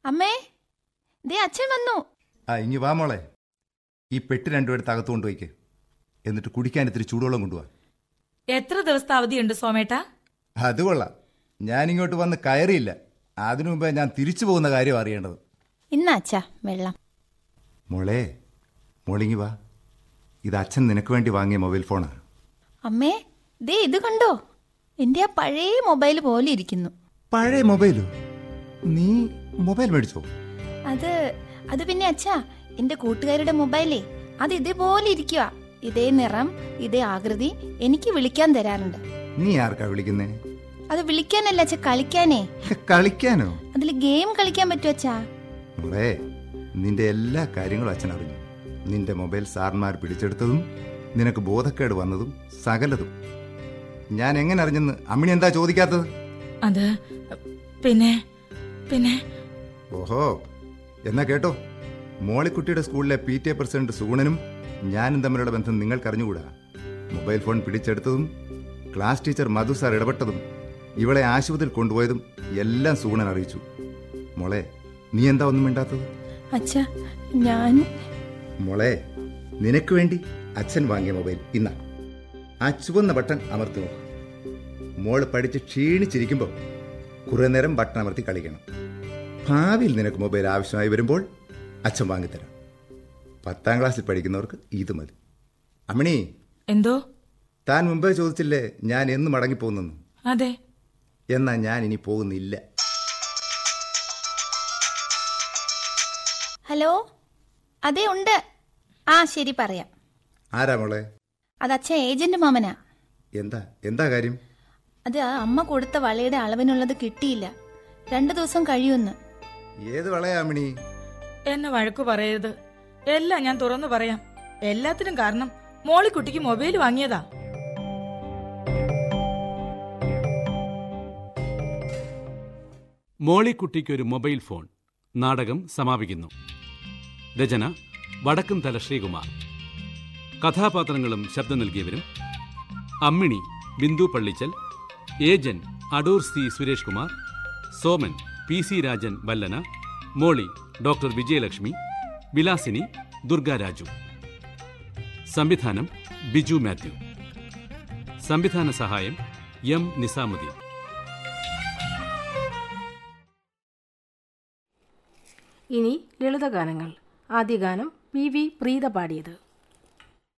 അമ്മേ ദേ അച്ഛൻ വന്നു ആ ഇനി വാ മോളെ ഈ പെട്ടി രണ്ടും എടുത്ത് അകത്ത് കൊണ്ടുപോയിക്ക് എന്നിട്ട് കുടിക്കാൻ ഇത്തിരി ചൂടുവെള്ളം കൊണ്ടുപോവാ എത്ര ദിവസത്തെ അവധിയുണ്ട് സോമേട്ടാ അത് കൊള്ളാം ഞാനിങ്ങോട്ട് വന്ന് കയറിയില്ല അതിനു മുമ്പേ ഞാൻ തിരിച്ചു പോകുന്ന കാര്യം അറിയേണ്ടത് ഇന്ന അച്ഛാ വെള്ളം മോളെ മോളിങ്ങി വാ ഇത് അച്ഛൻ നിനക്ക് വേണ്ടി വാങ്ങിയ മൊബൈൽ ഫോണാണ് അമ്മേ ദേ ഇത് കണ്ടോ എന്റെ ആ പഴയ മൊബൈൽ പോലെ ഇരിക്കുന്നു പഴയ മൊബൈലോ നീ മൊബൈൽ മേടിച്ചോ അത് അത് പിന്നെ അച്ഛാ എന്റെ കൂട്ടുകാരുടെ മൊബൈലേ അത് ഇതേപോലെ ഇരിക്കുക ഇതേ നിറം ഇതേ ആകൃതി എനിക്ക് വിളിക്കാൻ തരാറുണ്ട് നീ ആർക്കാ വിളിക്കുന്നേ അത് വിളിക്കാനല്ല അച്ഛാ കളിക്കാനേ കളിക്കാനോ അതിൽ ഗെയിം കളിക്കാൻ പറ്റും അച്ഛാ മോളെ നിന്റെ എല്ലാ കാര്യങ്ങളും അച്ഛൻ അറിഞ്ഞു നിന്റെ മൊബൈൽ സാർമാർ പിടിച്ചെടുത്തതും നിനക്ക് ബോധക്കേട് വന്നതും സകലതും ഞാൻ എങ്ങനെ അറിഞ്ഞെന്ന് അമ്മിണി എന്താ ചോദിക്കാത്തത് അത് പിന്നെ പിന്നെ ഓഹോ എന്നാ കേട്ടോ മോളിക്കുട്ടിയുടെ സ്കൂളിലെ പി ടി എ പ്രസിഡന്റ് സൂണനും ഞാനും തമ്മിലുള്ള ബന്ധം നിങ്ങൾക്കറിഞ്ഞുകൂടാ മൊബൈൽ ഫോൺ പിടിച്ചെടുത്തതും ക്ലാസ് ടീച്ചർ മധു സാർ ഇടപെട്ടതും ഇവളെ ആശുപത്രിയിൽ കൊണ്ടുപോയതും എല്ലാം സൂണൻ അറിയിച്ചു മോളെ നീ എന്താ ഒന്നും മിണ്ടാത്തത് അച്ഛാ ഞാൻ മോളെ നിനക്ക് വേണ്ടി അച്ഛൻ വാങ്ങിയ മൊബൈൽ ഇന്ന ആ ചുവന്ന ബട്ടൺ അമർത്തി നോക്ക് മോള് പഠിച്ച് ക്ഷീണിച്ചിരിക്കുമ്പോൾ കുറെ നേരം ബട്ടൺ അമർത്തി കളിക്കണം ഭാവിയിൽ നിനക്ക് മൊബൈൽ ആവശ്യമായി വരുമ്പോൾ അച്ഛൻ വാങ്ങിത്തരാം പത്താം ക്ലാസ്സിൽ പഠിക്കുന്നവർക്ക് ഇത് മതി അമ്മിണി എന്തോ താൻ മുമ്പേ ചോദിച്ചില്ലേ ഞാൻ എന്ന് മടങ്ങിപ്പോകുന്നെന്ന് അതെ എന്നാ ഞാൻ ഇനി പോകുന്നില്ല ഹലോ അതെ ഉണ്ട് ആ ശരി പറയാം ആരാ മോളെ അത് അച്ഛൻ ഏജന്റ് മാമനാ എന്താ എന്താ കാര്യം അത് അമ്മ കൊടുത്ത വളയുടെ അളവിനുള്ളത് കിട്ടിയില്ല രണ്ടു ദിവസം കഴിയുമെന്ന് ഏത് വളയാ അമ്മിണി എന്നെ വഴക്കു പറയരുത് എല്ലാം ഞാൻ തുറന്നു പറയാം എല്ലാത്തിനും കാരണം മോളിക്കുട്ടിക്ക് മൊബൈൽ വാങ്ങിയതാ മോളിക്കുട്ടിക്കൊരു മൊബൈൽ ഫോൺ നാടകം സമാപിക്കുന്നു രചന വടക്കും തല ശ്രീകുമാർ കഥാപാത്രങ്ങളും ശബ്ദം നൽകിയവരും അമ്മിണി ബിന്ദു പള്ളിച്ചൽ ഏജൻ Adoor C Suresh Kumar Soman P C Rajan വല്ലന മോളി ഡോക്ടർ വിജയലക്ഷ്മി വിലാസിനി ദുർഗാരാജു സംവിധാനം ബിജു മാത്യു സംവിധാന സഹായം എം നിസാമുദ്ദീൻ ഇനി ലളിതഗാനങ്ങൾ ആദ്യ ഗാനം പി വി പ്രീത പാടിയത്